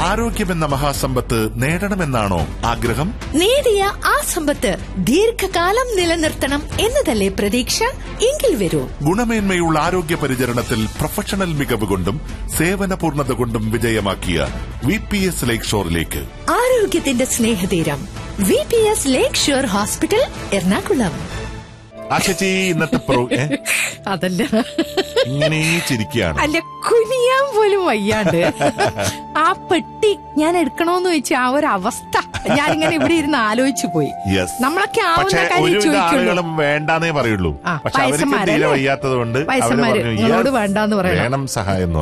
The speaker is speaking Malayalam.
ആരോഗ്യമെന്ന മഹാസമ്പത്ത് നേടണമെന്നാണോ ആഗ്രഹം നേടിയ ആ സമ്പത്ത് ദീർഘകാലം നിലനിർത്തണം എന്നതല്ലേ പ്രതീക്ഷ എങ്കിൽ വരൂ ഗുണമേന്മയുള്ള ആരോഗ്യ പരിചരണത്തിൽ പ്രൊഫഷണൽ മികവ് കൊണ്ടും സേവന പൂർണ്ണത കൊണ്ടും വിജയമാക്കിയ വി പി എസ് ലേക്ക് ഷോറിലേക്ക് ആരോഗ്യത്തിന്റെ സ്നേഹതീരം V P S lake shore hospital Ernakulam ആ ചേച്ചി ഇന്നത്തെ പ്രോ ഏ? അതല്ല ഇങ്ങനെ ചിരിക്കുകയാണ് അല്ല കുനിയാൻ പോലും വയ്യാണ്ട് ആ പെട്ടി ഞാൻ എടുക്കണോന്ന് ചോദിച്ച ആ ഒരു അവസ്ഥ ഞാനിങ്ങനെ ഇവിടെ ഇരുന്ന് ആലോചിച്ചു പോയി യെസ് നമ്മളൊക്കെ പക്ഷെ ആവുന്ന കാര്യം ഒരുവിധ ചോദിക്കുള്ളൂ ആളുകളും വേണ്ടാന്നേ പറയുള്ളൂ ആ, പക്ഷെ അവർക്ക് വയസ്സന്മാരല്ലേ? തീരെ വയ്യാത്തത് കൊണ്ട് അവര് വയസ്സന്മാര് പറഞ്ഞു നിങ്ങളോട് "Yes, വേണ്ടാന്ന് പറയണം." വേണം സഹായം എന്ന്